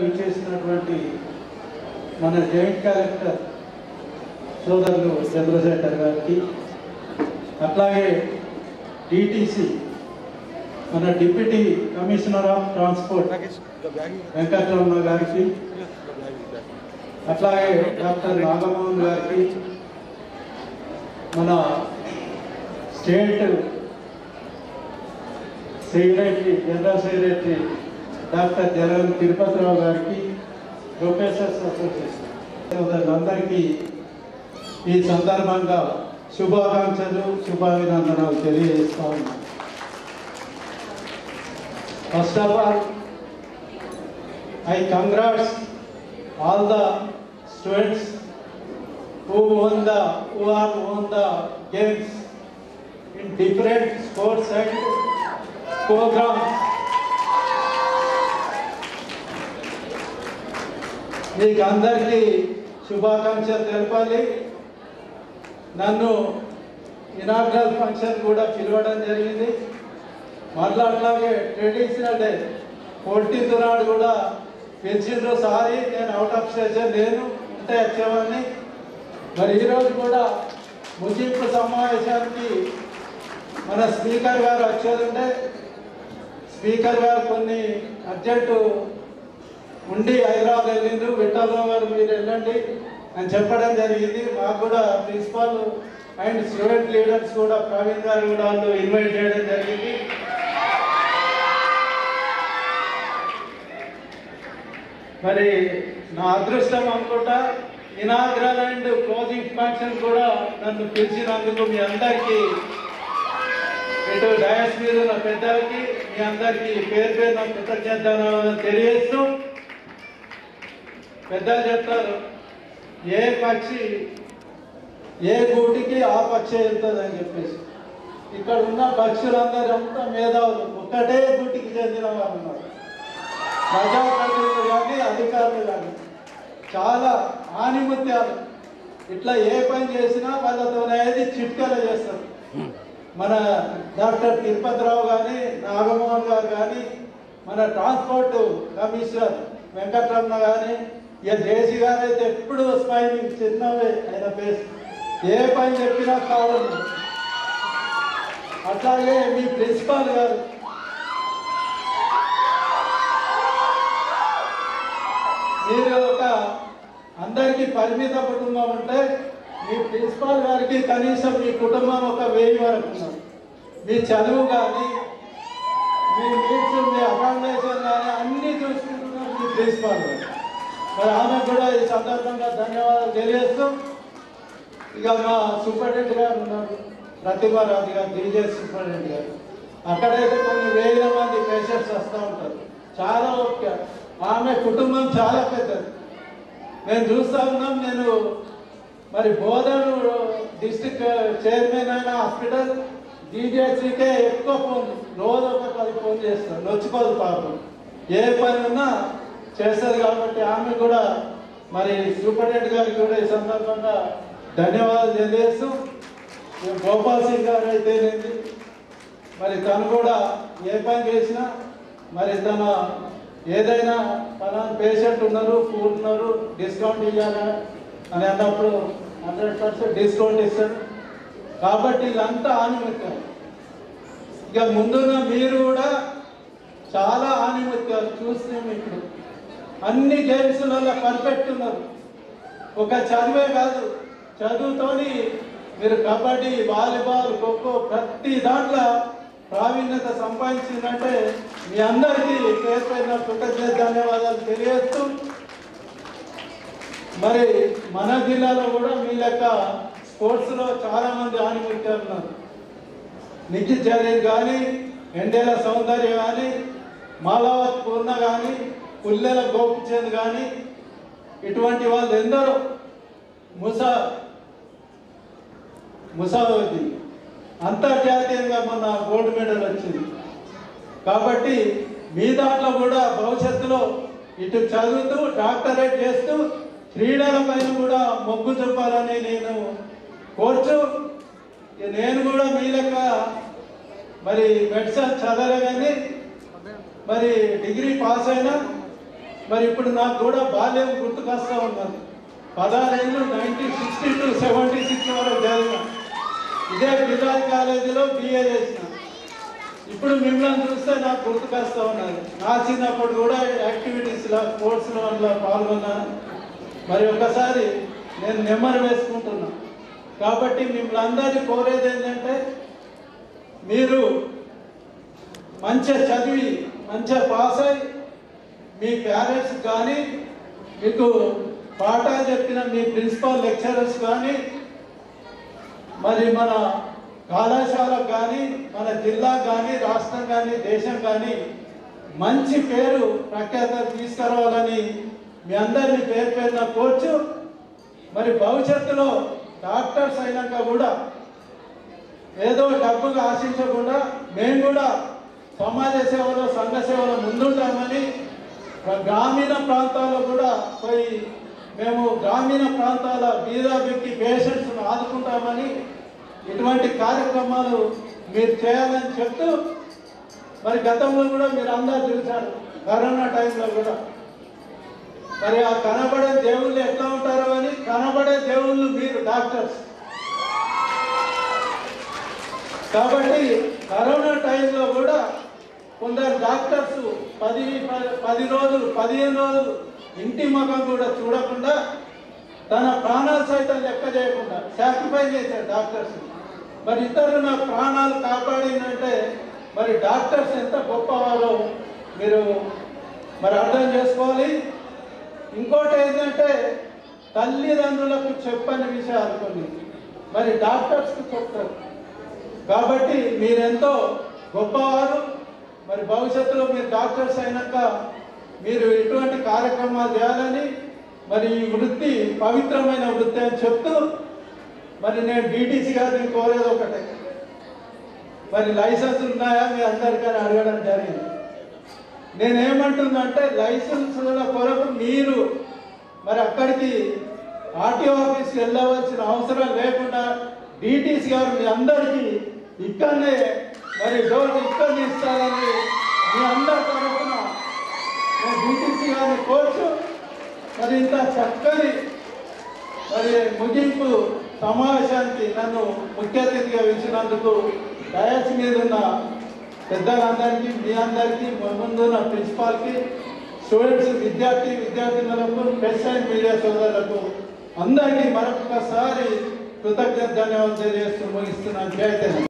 విచ్చేసినటువంటి మన joint collector సోదరులు చంద్రశేఖర్ గారికి అట్లాగే టీటీసీ మన deputy commissioner of transport Venkataramana గారికి అట్లాగే డాక్టర్ నాగమోహన్ గారికి మన state secretary general secretary doctor Jalagam Tirupatirao గారికి ప్రొఫెసర్స్ అసోసియేషన్ అందరికీ ఈ సందర్భంగా శుభాకాంక్షలు శుభాభినందనాలు తెలియజేస్తా ఉన్నాను first of all I congrats all the students who won the who are won the games in different sports and programs. మీకు అందరికీ శుభాకాంక్షలు తెలపాలి నన్ను ఇనాగ్రల్ ఫంక్షన్ కూడా పిలవడం జరిగింది మళ్ళీ అట్లాగే ట్రెడిషనల్ డే ఫోర్టీన్త్ నాడు కూడా పిలిచిండ్రు సారీ నేను అవుట్ ఆఫ్ స్టేషన్ లేను ఉంటే వచ్చేవాడిని మరి ఈరోజు కూడా ముగింపు సమావేశానికి మన స్పీకర్ గారు వచ్చేది ఉంటే స్పీకర్ గారు కొన్ని అర్జెంటు ఉండి హైదరాబాద్ వెళ్ళిండ్రు విఠలరావు గారు మీరు వెళ్ళండి అని చెప్పడం జరిగింది మాకు కూడా ప్రిన్సిపాల్ అండ్ స్టూడెంట్ లీడర్స్ కూడా ప్రవీణ్ గారు కూడా వాళ్ళు ఇన్వైట్ చేయడం జరిగింది మరి నా అదృష్టం అనుకుంటా ఇనాగ్రల్ అండ్ క్లోజింగ్ ఫంక్షన్ కూడా నన్ను పిలిచినందుకు మీ అందరికీ ఇటు డయాస్ మీద ఉన్న పెద్దలకి మీ అందరికీ పేరు పేరు నా కృతజ్ఞతలు తెలియజేస్తూ పెద్దలు చెప్తారు ఏ పక్షి ఏ గూటికి ఆ పక్షి వెళ్తుంది అని చెప్పేసి ఇక్కడ ఉన్న పక్షులందరూ అంతా మేధావులు ఒకటే గూటికి చెందిన వారు ఉన్నారు ప్రజాప్రతినిధులు కానీ అధికారులు కానీ చాలా ఆనిముత్యాలు ఇట్లా ఏ పని చేసినా వాళ్ళతో అనేది చిట్కలు చేస్తారు మన డాక్టర్ తిరుపతిరావు కానీ నాగమోహన్ గారు కానీ మన ట్రాన్స్పోర్ట్ కమిషనర్ వెంకటరమణ కానీ ఇక జేసీ గారు అయితే ఎప్పుడు స్మైలింగ్ చిన్నవే ఆయన ఫేస్ ఏ పని చెప్పినా కావాలి అట్లాగే మీ ప్రిన్సిపాల్ గారు మీరు ఒక అందరికీ పరిమిత కుటుంబం ఉంటే మీ ప్రిన్సిపాల్ గారికి కనీసం మీ కుటుంబం ఒక వెయ్యి వరకు ఉన్నారు మీ చదువు కానీ మీ నీడ్స్ మీ అకామిడేషన్ కానీ అన్నీ చూసుకుంటున్నారు మీ ప్రిన్సిపాల్ గారు మరి ఆమె కూడా ఈ సందర్భంగా ధన్యవాదాలు తెలియజేస్తూ ఇక మా సూపరింటెండెంట్ గారు ఉన్నారు ప్రతిభారాజు గారు డీజే సూపరింటెండెంట్ గారు అక్కడైతే కొన్ని వేల మంది పేషెంట్స్ వస్తూ ఉంటారు చాలా ఓపిక ఆమె కుటుంబం చాలా పెద్దది మేము చూస్తా ఉన్నాం నేను మరి బోధన్ డిస్టిక్ చైర్మన్ అయిన హాస్పిటల్ డీజీహెచ్కే ఎక్కువ ఫోన్ రోజు ఒక పది ఫోన్ చేస్తాను నొచ్చుకోదు పాపం ఏ పని ఉన్నా చేస్తుంది కాబట్టి ఆమె కూడా మరి సూపరింటెండెంట్ గారికి కూడా ఈ సందర్భంగా ధన్యవాదాలు తెలియజేస్తూ ఈ గోపాల్ సింగ్ గారు అయితేనేది మరి తను కూడా ఏ పని చేసినా మరి తన ఏదైనా ఫలానా పేషెంట్ ఉన్నారు ఫుడ్ ఉన్నారు డిస్కౌంట్ ఇవ్వాలా అని అన్నప్పుడు హండ్రెడ్ పర్సెంట్ డిస్కౌంట్ ఇస్తాడు కాబట్టి వీళ్ళంతా ఆనిముత్యాలు ఇక ముందున్న మీరు కూడా చాలా ఆనిముత్యాలు చూస్తున్నాం ఇప్పుడు అన్ని గేమ్స్లలో పర్ఫెక్ట్ ఉన్నారు ఒక చదివే కాదు చదువుతోని మీరు కబడ్డీ వాలీబాల్ ఖోఖో ప్రతి దాంట్లో ప్రావీణ్యత సంపాదించిందంటే మీ అందరికీ పేరు పైన కృతజ్ఞత ధన్యవాదాలు తెలియజేస్తూ మరి మన జిల్లాలో కూడా మీ లెక్క స్పోర్ట్స్లో చాలా మంది ఆనిముత్యాలు ఉన్నారు నిఖి జరీన్ కానీ ఎండేల సౌందర్య కానీ మాలావత్ పూర్ణ కానీ పుల్లెల గోపిచంద్ కానీ ఇటువంటి వాళ్ళు ఎందరో ముసా ముసావతి అంతర్జాతీయంగా మన గోల్డ్ మెడల్ వచ్చింది కాబట్టి మీ దాంట్లో కూడా భవిష్యత్తులో ఇటు చదువుతూ డాక్టరేట్ చేస్తూ క్రీడల పైన కూడా మొగ్గు చూపాలని నేను కోర్చు నేను కూడా మీ లెక్క మరి మెడిసిన్ చదవలే కానీ మరి డిగ్రీ పాస్ అయినా మరి ఇప్పుడు నాకు కూడా బాల్యం గుర్తుకొస్తా ఉన్నది పదహారేళ్ళు nineteen sixty two seventy six వరకు చదివిన ఇదే బిర్లాల్ కాలేజీలో బిఏ చేసిన ఇప్పుడు మిమ్మల్ని చూస్తే నాకు గుర్తుకొస్తా ఉన్నది నా చిన్నప్పుడు కూడా యాక్టివిటీస్లో స్పోర్ట్స్లో అట్లా పాల్గొన్నాను మరి ఒకసారి నేను నెమ్మరు వేసుకుంటున్నా కాబట్టి మిమ్మల్ని అందరినీ కోరేది ఏంటంటే మీరు మంచిగా చదివి మంచిగా పాస్ అయి మీ పేరెంట్స్ కానీ మీకు పాఠాలు చెప్పిన మీ ప్రిన్సిపల్ లెక్చరర్స్ కానీ మరి మన కళాశాల కానీ మన జిల్లా కానీ రాష్ట్రం కానీ దేశం కానీ మంచి పేరు ప్రఖ్యాతలు తీసుకురావాలని మీ అందరినీ పేరు పేరున కోర్చు మరి భవిష్యత్తులో డాక్టర్స్ అయినాక కూడా ఏదో డబ్బుగా ఆశించకుండా మేము కూడా సమాజ సేవలో సంఘ సేవలో ముందుంటామని గ్రామీణ ప్రాంతాల్లో కూడా పోయి మేము గ్రామీణ ప్రాంతాల బీద వ్యక్తి పేషెంట్స్ను ఆదుకుంటామని ఇటువంటి కార్యక్రమాలు మీరు చేయాలని చెప్తూ మరి గతంలో కూడా మీరు అందరూ చూశారు కరోనా టైంలో కూడా మరి ఆ కనబడే దేవుళ్ళు ఎట్లా ఉంటారో అని కనబడే దేవుళ్ళు మీరు డాక్టర్స్ కాబట్టి కరోనా టైంలో కూడా కొందరు డాక్టర్స్ పది ప- పది రోజులు పదిహేను రోజులు ఇంటి ముఖం కూడా చూడకుండా తన ప్రాణాలు సైతం లెక్క చేయకుండా సాక్రిఫైస్ చేశారు డాక్టర్స్ మరి ఇతరులు నా ప్రాణాలు కాపాడిందంటే మరి డాక్టర్స్ ఎంత గొప్పవారో మీరు మరి అర్థం చేసుకోవాలి ఇంకోటి ఏంటంటే తల్లిదండ్రులకు చెప్పని విషయాలు కొన్ని మరి డాక్టర్స్కి చెప్తారు కాబట్టి మీరెంతో గొప్పవారు మరి భవిష్యత్తులో మీరు డాక్టర్స్ అయినాక మీరు ఎటువంటి కార్యక్రమాలు చేయాలని మరి ఈ వృత్తి పవిత్రమైన వృత్తి అని చెప్తూ మరి నేను డీటీసీ గారిని కోరేది ఒకటే మరి లైసెన్స్ ఉన్నాయా మీ అందరికీ అడగడం జరిగింది నేనేమంటుందంటే లైసెన్సుల కొరకు మీరు మరి అక్కడికి ఆర్టీఓ ఆఫీస్కి వెళ్ళవలసిన అవసరం లేకుండా డిటిసి గారు మీ అందరికీ ఇక్కడనే మరి డోర్ ఇక్కడ ఇస్తారని మీ అందరి తరఫున నేను డిటిసి గారిని కోరుచు మరి ఇంత చక్కని మరి ముగింపు సమావేశానికి నన్ను ముఖ్య అతిథిగా పిలిచినందుకు డయాస్ మీద ఉన్న పెద్దలందరికీ మీ అందరికీ ముందున్న ప్రిన్సిపాల్కి స్టూడెంట్స్ విద్యార్థి విద్యార్థినులకు ప్రెస్ అండ్ మీడియా సోదరులకు అందరికీ మరొకసారి కృతజ్ఞత ధన్యవాదాలు తెలియజేస్తూ ముగిస్తున్నాను జై తెలంగాణ